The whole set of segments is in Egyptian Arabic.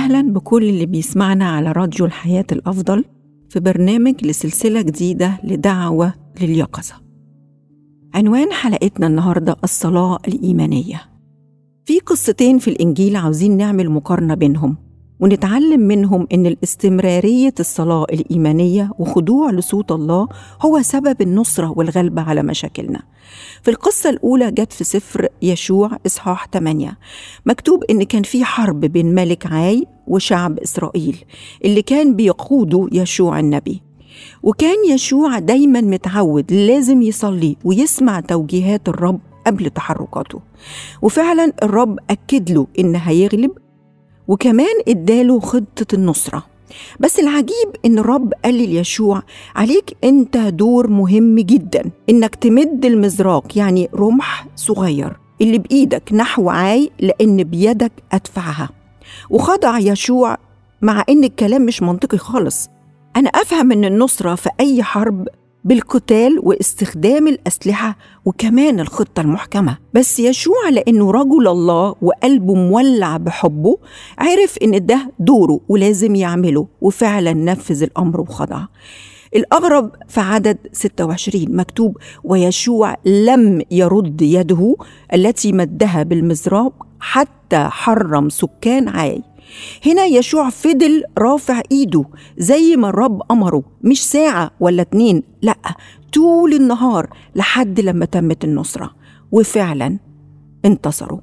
أهلا بكل اللي بيسمعنا على راديو الحياة الأفضل في برنامج لسلسلة جديدة لدعوة لليقظة عنوان حلقتنا النهاردة الصلاة الإيمانية في قصتين في الإنجيل عاوزين نعمل مقارنة بينهم ونتعلم منهم إن الاستمرارية الصلاة الإيمانية وخضوع لصوت الله هو سبب النصرة والغلبة على مشاكلنا في القصة الأولى جت في سفر يشوع إصحاح 8 مكتوب إن كان في حرب بين ملك عاي وشعب إسرائيل اللي كان بيقوده يشوع النبي وكان يشوع دايما متعود لازم يصلي ويسمع توجيهات الرب قبل تحركاته وفعلا الرب أكد له إن هيغلب وكمان اداله خطة النصرة بس العجيب ان الرب قال ليشوع عليك انت دور مهم جدا انك تمد المزراق يعني رمح صغير اللي بايدك نحو عاي لان بيدك ادفعها وخضع يشوع مع ان الكلام مش منطقي خالص انا افهم ان النصره في اي حرب بالقتال واستخدام الأسلحة وكمان الخطة المحكمة بس يشوع لأنه رجل الله وقلبه مولع بحبه عرف إن ده دوره ولازم يعمله وفعلا نفذ الأمر وخضع الأغرب في عدد 26 مكتوب ويشوع لم يرد يده التي مدها بالمزراب حتى حرم سكان عاي هنا يشوع فضل رافع ايده زي ما الرب امره مش ساعه ولا اتنين لا طول النهار لحد لما تمت النصره وفعلا انتصروا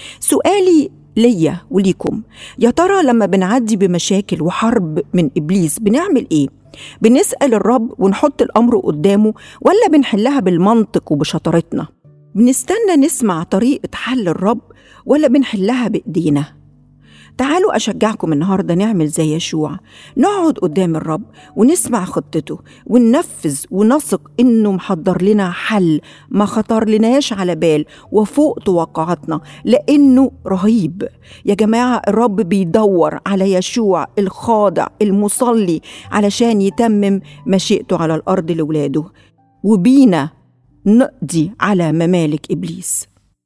سؤالي ليا وليكم يا ترى لما بنعدي بمشاكل وحرب من ابليس بنعمل ايه بنسال الرب ونحط الامر قدامه ولا بنحلها بالمنطق وبشطارتنا بنستنى نسمع طريقه حل الرب ولا بنحلها بايدينا تعالوا أشجعكم النهاردة نعمل زي يشوع نقعد قدام الرب ونسمع خطته وننفذ ونثق إنه محضر لنا حل ما خطر لناش على بال وفوق توقعاتنا لأنه رهيب يا جماعة الرب بيدور على يشوع الخاضع المصلي علشان يتمم مشيئته على الأرض لولاده وبينا نقضي على ممالك إبليس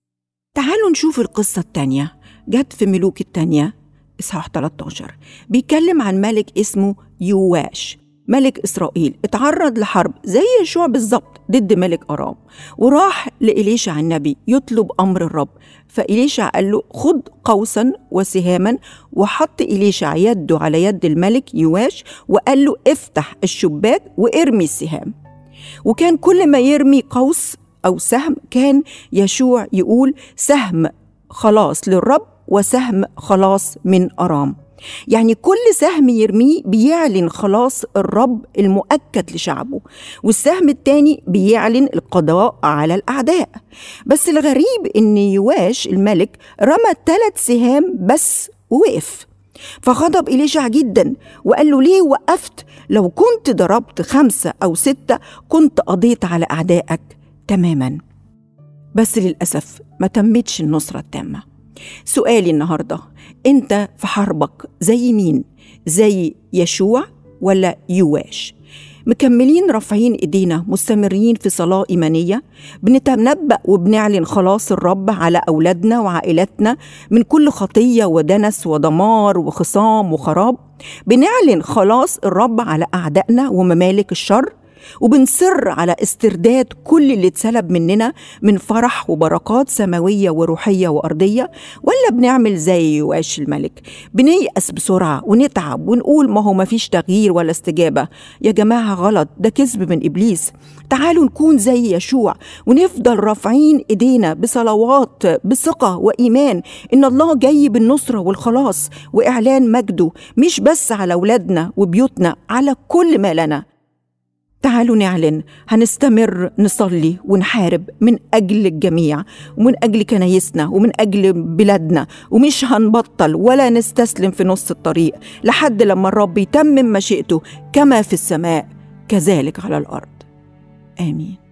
تعالوا نشوف القصة التانية جت في ملوك التانية إصحاح 13 بيتكلم عن ملك اسمه يواش ملك إسرائيل اتعرض لحرب زي يشوع بالظبط ضد ملك أرام وراح لإليشع النبي يطلب أمر الرب فإليشع قال له خد قوسا وسهاما وحط إليشع يده على يد الملك يواش وقال له افتح الشباك وارمي السهام وكان كل ما يرمي قوس أو سهم كان يشوع يقول سهم خلاص للرب وسهم خلاص من أرام يعني كل سهم يرميه بيعلن خلاص الرب المؤكد لشعبه والسهم التاني بيعلن القضاء على الأعداء بس الغريب إن يواش الملك رمى ثلاث سهام بس ووقف فغضب إليشع جدا وقال له ليه وقفت لو كنت ضربت خمسة أو ستة كنت قضيت على أعدائك تماما بس للأسف ما تمتش النصرة التامة سؤالي النهاردة أنت في حربك زي مين؟ زي يشوع ولا يواش؟ مكملين رافعين ايدينا مستمرين في صلاه ايمانيه بنتنبأ وبنعلن خلاص الرب على اولادنا وعائلاتنا من كل خطيه ودنس ودمار وخصام وخراب بنعلن خلاص الرب على اعدائنا وممالك الشر وبنصر على استرداد كل اللي اتسلب مننا من فرح وبركات سماوية وروحية وأرضية ولا بنعمل زي يواش الملك بنيأس بسرعة ونتعب ونقول ما هو ما فيش تغيير ولا استجابة يا جماعة غلط ده كذب من إبليس تعالوا نكون زي يشوع ونفضل رافعين ايدينا بصلوات بثقة وإيمان إن الله جاي بالنصرة والخلاص وإعلان مجده مش بس على أولادنا وبيوتنا على كل ما لنا تعالوا نعلن هنستمر نصلي ونحارب من أجل الجميع ومن أجل كنايسنا ومن أجل بلادنا ومش هنبطل ولا نستسلم في نص الطريق لحد لما الرب يتمم مشيئته كما في السماء كذلك على الأرض آمين